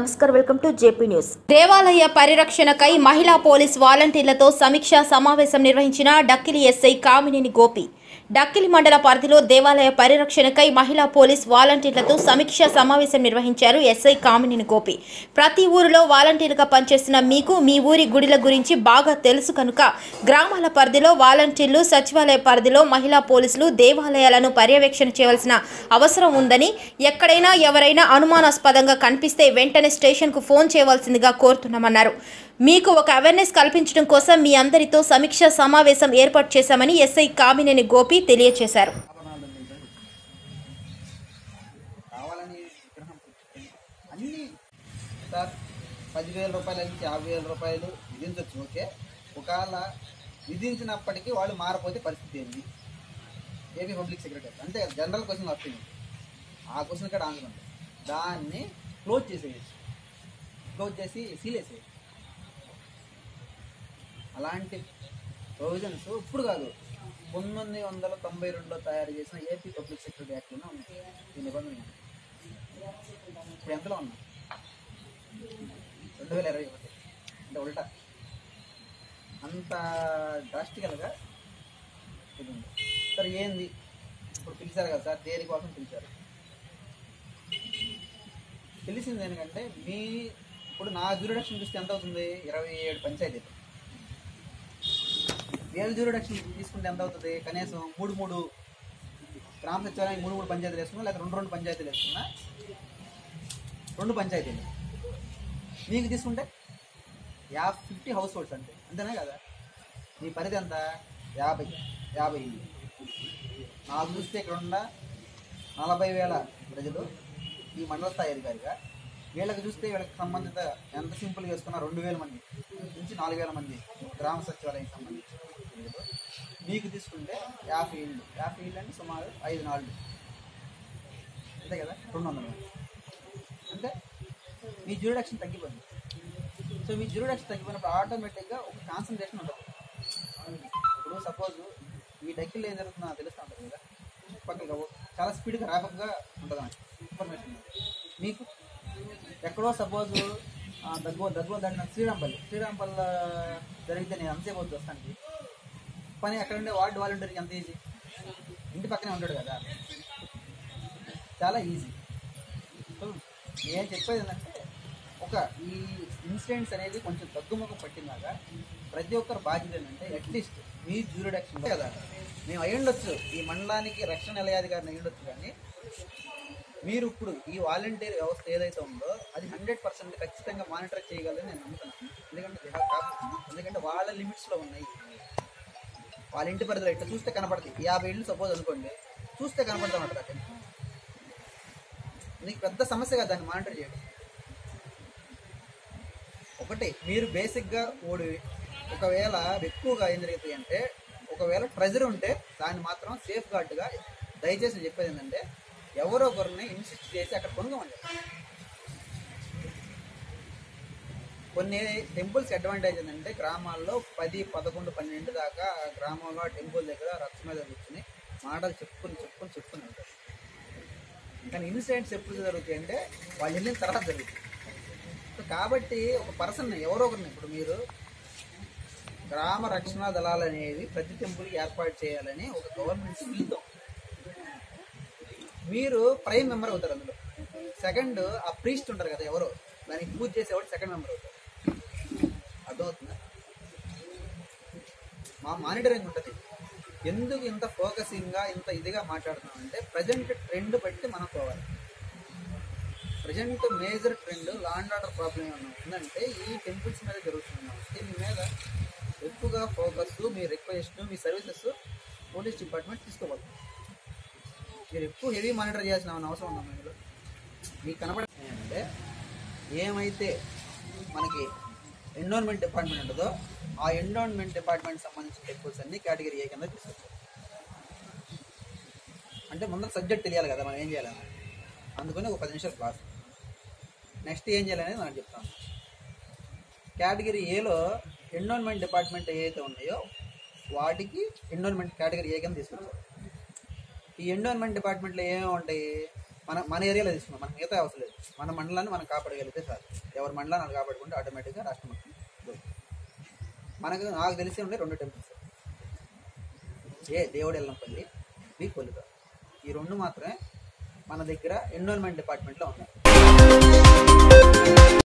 నమస్కారం welcome to JP news దేవాలయ పరిరక్షణకై మహిళా పోలీస్ వాలంటీర్లతో సమీక్షా సమావేశం నిర్వహించిన డక్కిలి ఎస్ఐ కామినేని గోపి డక్కిలి మండల పరిధిలో దేవాలయ పరిరక్షణకై మహిళా పోలీస్ వాలంటీర్లతో సమీక్షా సమావేశం నిర్వహించారు ఎస్ఐ కామినేని గోపి ప్రతి ఊరిలో వాలంటీర్గా పనిచేస్తున్న మీకు మీ ఊరి గుడిల గురించి బాగా తెలుసు కనుక గ్రామాల పరిధిలో వాలంటీర్లు సచివాలయ పరిధిలో మహిళా పోలీసులు దేవాలయాలను పర్యవేక్షణ చేయవలసిన అవసరం ఉందని ఎక్కడైనా ఎవరైనా అనుమానాస్పదంగా కనిపిస్తే వెంటనే స్టేషన్కు ఫోన్ చేయవలసిందిగా కోరుతున్నామన్నారు మీకు ఒక అవేర్నెస్ కల్పించడం కోసం మీ అందరితో సమీక్ష సమావేశం ఏర్పాటు చేశామని ఎస్ఐ కామినేని గోపి తెలియజేశారు ఆభరణాలు నిజంగా కావాలని విగ్రహం పుచ్చుకొని అన్నీ సార్ పదివేల రూపాయల నుంచి యాభై వేల రూపాయలు విధించవచ్చు ఓకే ఒకవేళ విధించినప్పటికీ వాళ్ళు మారపోతే పరిస్థితి ఏంది ఏపీ పబ్లిక్ సెక్రటరీ అంతే కదా జనరల్ క్వశ్చన్ వస్తుంది ఆ క్వశ్చన్ ఇక్కడ ఆన్సర్ ఉంది దాన్ని క్లోజ్ చేసేయచ్చు క్లోజ్ చేసి సీల్ వేసేయచ్చు అలాంటి ప్రొవిజన్స్ ఇప్పుడు కాదు పంతొమ్మిది వందల తొంభై రెండులో తయారు చేసిన ఏపీ పబ్లిక్ సెక్రటరీ యాక్ట్లోనే ఉన్నాయి ఈ నిబంధన ఇప్పుడు ఎంతలో ఉన్నా రెండు వేల ఇరవై ఒకటి అంటే ఉల్టా అంత డ్రాస్టికల్గా ఇది ఉంది సార్ ఏంది ఇప్పుడు పిలిచారు కదా సార్ దేని కోసం పిలిచారు తెలిసింది ఎందుకంటే మీ ఇప్పుడు నా జ్యూరిడక్షన్ చూస్తే ఎంత అవుతుంది ఇరవై ఏడు పంచాయతీలు వేల జ్యూరిడక్షన్ తీసుకుంటే ఎంత అవుతుంది కనీసం మూడు మూడు గ్రామ సచివాలయం మూడు మూడు పంచాయతీలు వేసుకున్నా లేదా రెండు రెండు పంచాయతీలు వేసుకున్నా రెండు పంచాయతీలు మీకు తీసుకుంటే యాభై ఫిఫ్టీ హౌస్ హోల్డ్స్ అంతే అంతేనా కదా మీ పరిధి ఎంత యాభై యాభై ఇల్లు నాకు చూస్తే ఇక్కడ ఉన్న నలభై వేల ప్రజలు ఈ మండల స్థాయి అధికారిగా వీళ్ళకి చూస్తే వీళ్ళకి సంబంధిత ఎంత సింపుల్గా వేసుకున్నా రెండు వేల మంది నుంచి నాలుగు వేల మంది గ్రామ సచివాలయం సంబంధించిన ప్రజలు మీకు తీసుకుంటే యాభై ఇళ్ళు యాభై ఇళ్ళు అంటే సుమారు ఐదు నాలుగు అంతే కదా రెండు వందల మంది అంటే మీ జ్యూరిడక్షన్ తగ్గిపోయింది సో మీ జ్యూరిడక్షన్ తగ్గిపోయినప్పుడు ఆటోమేటిక్గా ఒక కాన్సన్ట్రేషన్ ఉంటుంది ఇప్పుడు సపోజ్ ఈ డెక్కిల్లో ఏం జరుగుతుందో నాకు తెలుస్తూ ఉంటుంది కదా చుట్టుపక్కల చాలా స్పీడ్గా ర్యాపప్గా ఉంటుంది అన్నమాట ఇన్ఫర్మేషన్ మీకు ఎక్కడో సపోజ్ దగ్గర దగ్గర దాటిన శ్రీరాంపల్లి శ్రీరాంపల్లి జరిగితే నేను అంతే పోతుంది వస్తానికి పని అక్కడ ఉండే వార్డు వాలంటీర్కి ఎంత ఈజీ ఇంటి పక్కనే ఉంటాడు కదా చాలా ఈజీ సో నేను చెప్పేది ఏంటంటే ఒక ఈ ఇన్సిడెంట్స్ అనేది కొంచెం తగ్గుముఖం పట్టిందాక ప్రతి ఒక్కరు బాధ్యత ఏంటంటే అట్లీస్ట్ మీ జ్యూరిడక్షన్ కదా మేము అయ్యుండొచ్చు ఈ మండలానికి రక్షణ నిలయాధికారిని అయ్యుండొచ్చు కానీ మీరు ఇప్పుడు ఈ వాలంటీర్ వ్యవస్థ ఏదైతే ఉందో అది హండ్రెడ్ పర్సెంట్ ఖచ్చితంగా మానిటర్ చేయగలని నేను నమ్ముతున్నాను ఎందుకంటే they have capacity. ఎందుకంటే వాళ్ళ లిమిట్స్లో ఉన్నాయి వాళ్ళ ఇంటి పరిధిలో ఇట్లా చూస్తే కనపడుతుంది యాభై ఇళ్ళు సపోజ్ అనుకోండి చూస్తే కనపడతా ఉంటుంది అక్కడ నీకు పెద్ద సమస్య కదా దాన్ని మానిటర్ చేయడం ఒకటి మీరు బేసిక్గా ఓడి ఒకవేళ ఎక్కువగా ఏం జరుగుతాయి అంటే ఒకవేళ ట్రెజర్ ఉంటే దాన్ని మాత్రం సేఫ్ గార్డ్గా దయచేసి నేను చెప్పేది ఏంటంటే ఎవరో ఒకరిని ఇన్సిస్ట్ చేసి అక్కడ కొనుగోమని కొన్ని టెంపుల్స్ అడ్వాంటేజ్ ఏంటంటే గ్రామాల్లో పది పదకొండు పన్నెండు దాకా ఆ గ్రామంలో ఆ టెంపుల్ దగ్గర రచ్చ మీద కూర్చుని మాటలు చెప్పుకుని చెప్పుకొని చెప్పుకుని ఉంటారు కానీ ఇన్సిడెంట్స్ ఎప్పుడు జరుగుతాయి అంటే వాళ్ళు వెళ్ళిన తర్వాత జరుగుతాయి సో కాబట్టి ఒక పర్సన్ ఎవరో ఒకరిని ఇప్పుడు మీరు గ్రామ రక్షణ దళాలు అనేవి ప్రతి టెంపుల్కి ఏర్పాటు చేయాలని ఒక గవర్నమెంట్ బిల్తో మీరు ప్రైమ్ మెంబర్ అవుతారు అందులో సెకండ్ ఆ ప్రీస్ట్ ఉంటారు కదా ఎవరో దానికి పూజ చేసేవాడు సెకండ్ మెంబర్ అవుతారు అర్థమవుతుందా మా మానిటరింగ్ ఉంటుంది ఎందుకు ఇంత ఫోకసింగ్గా ఇంత ఇదిగా మాట్లాడుతున్నాం అంటే ప్రజెంట్ ట్రెండ్ బట్టి మనం పోవాలి present major trend law and order problem ఏమన్నా ఉందంటే ఈ టెంపుల్స్ మీద జరుగుతుంది దీని మీద ఎక్కువగా ఫోకస్ మీ రిక్వెస్ట్ మీ సర్వీసెస్ పోలీస్ డిపార్ట్మెంట్ తీసుకోవాలి మీరు ఎక్కువ హెవీ మానిటర్ చేయాల్సిన అవసరం ఉందా ఇందులో మీకు కనబడే అంటే ఏమైతే మనకి ఎన్విరాన్మెంట్ డిపార్ట్మెంట్ ఉంటుందో ఆ ఎన్విరాన్మెంట్ డిపార్ట్మెంట్ సంబంధించిన టెంపుల్స్ అన్ని కేటగిరీ ఏ కింద తీసుకొచ్చారు అంటే ముందర సబ్జెక్ట్ తెలియాలి కదా మనం ఏం చేయాలని అందుకని ఒక పది నిమిషాలు క్లాస్ నెక్స్ట్ ఏం చేయాలనేది మనం చెప్తాను కేటగిరీ ఏలో ఎన్విరాన్మెంట్ డిపార్ట్మెంట్ ఏవైతే ఉన్నాయో వాటికి ఎన్విరాన్మెంట్ కేటగిరీ ఏ కింద తీసుకొచ్చారు ఈ ఎన్విరాన్మెంట్ డిపార్ట్మెంట్లో ఏమేమి ఉంటాయి మన మన ఏరియాలో తీసుకున్నాం మనకి మిగతా అవసరం లేదు మన మండలాన్ని మనం కాపాడగలిగితే సార్ ఎవరి మండలాన్ని వాళ్ళు కాపాడుకుంటే ఆటోమేటిక్గా రాష్ట్రం మొత్తం దొరుకుతుంది. మనకు నాకు తెలిసి ఉండే రెండు టెంపుల్స్ ఏ దేవుడు ఎల్లంపల్లి బి కొలుగా ఈ రెండు మాత్రమే మన దగ్గర ఎన్విరాన్మెంట్ డిపార్ట్మెంట్లో ఉన్నాయి